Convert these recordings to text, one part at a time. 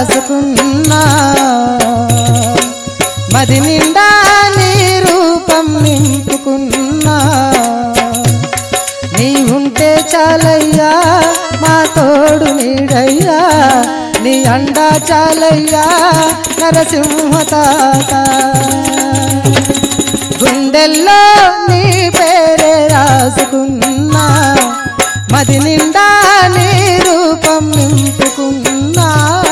రాసుకున్నా మది నిండా నీ రూపం నింపుకున్నా నీ ఉంటే చాలయ్యా మా తోడు నీడయ్యా నీ అండా చాలయ్యా నరసింహ తాత గుండెల్లో నీ పేరే రాసుకున్నా మది నిండా నీ రూపం నింపుకున్నా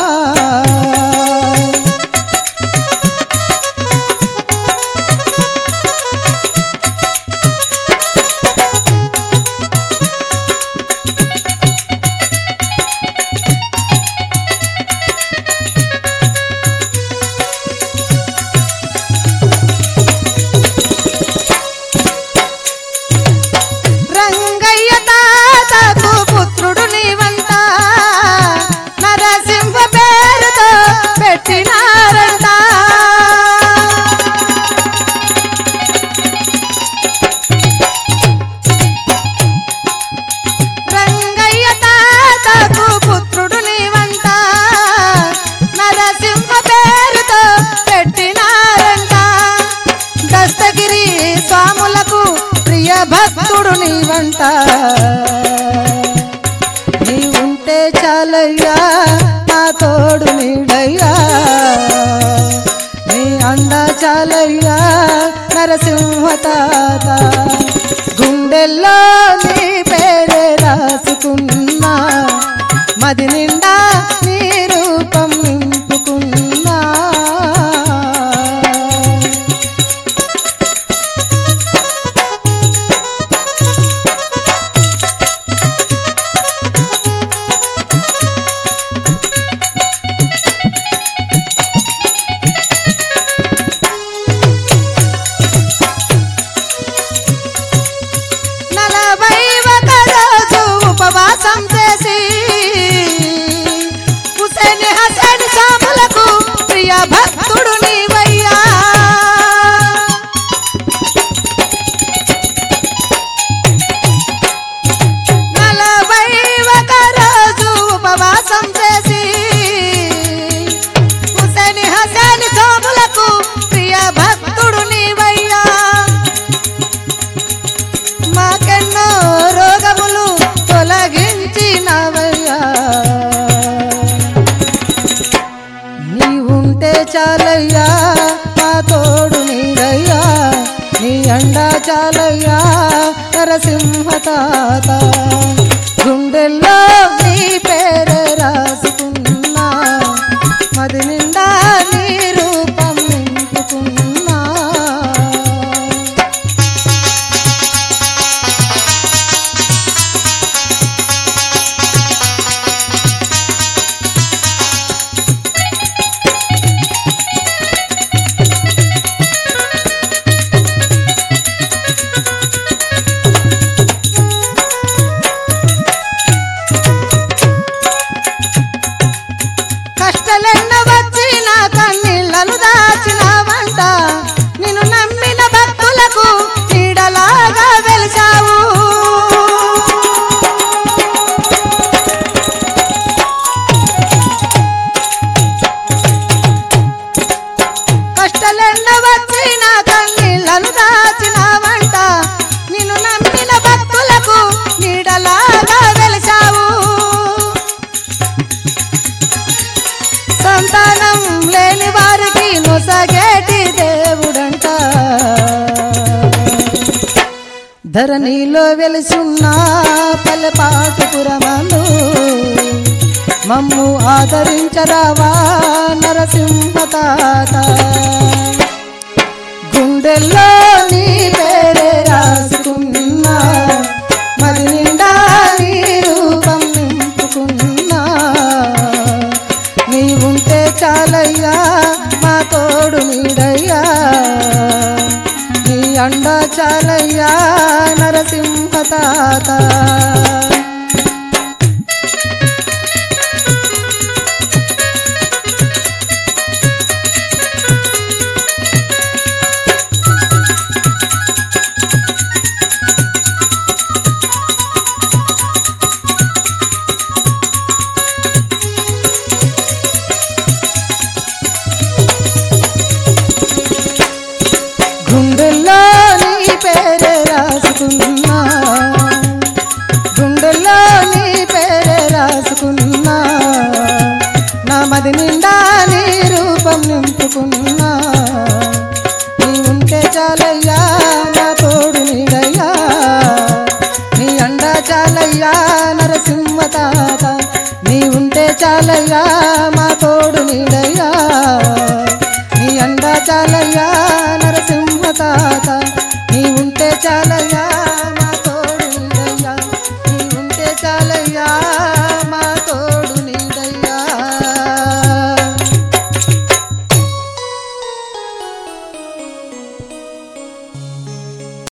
రంగయ్య తాతకు పుత్రుడు నీవంట నరసింహ పేరుతో పెట్టినారంట రంగయ్య తాతకు పుత్రుడు నీవంట నరసింహ పేరుతో పెట్టినారంట దస్తగిరి స్వాములకు ప్రియ భక్తుడు నీవంట నీ ఉంటే చాలయ్యా నా తోడు నీడయ్యా నీ అండ చాలయ్యా నరసింహ తాత గుండెల్లో నీ పేరే రాసుకున్నా మది నిండా నీ రూపం నింపుకున్నా నలభై ఒక రోజు ఉపవాసం చేసి హుసేన్ హసన్ సాములకు ప్రియ భక్తుడు నీవయ్యా నలభై ఒక రోజు ఉపవాసం చేసి హుసేన్ హసన్ సాములకు ప్రియ భక్తుడు నీవయ్యా మాకెన్నో రోగములు తొలగించినవయ్యా నీ ఉంటే చాలయ్యా మా తోడు నీడయ్యా నీ అండా చాలయ్యా నరసింహ తాత గుండెల్లో నీ పేరే రాసుకున్నా మది నిండా నీ రూపం నింపుకున్నా కష్టలెన్న వచ్చిన కన్నీళ్ళను దాచిన వంట నిన్ను నమ్మిన భక్తులకు నీడలాగా వెలిసావు కష్టలెన్న వచ్చిన కన్నీళ్ళను దాచిన వంట నిన్ను నమ్మిన భక్తులకు నీడలాగా వెలిసావు సంతానం లేని వారికి నొసగేటి దేవుడంట ధరణిలో వెలిసున్న పల్లెపాటుపురమందు మమ్ము ఆదరించరావా నరసింహ తాత గుండెల్లో నీ పేరే రాసుకున్నా మరి నిండా నీ రూపం నింపుకున్నా నీ ఉంటే చాలయ్యా మా తోడు నీడయ్యా నీ అండ చాలయ్యా నరసింహ తాత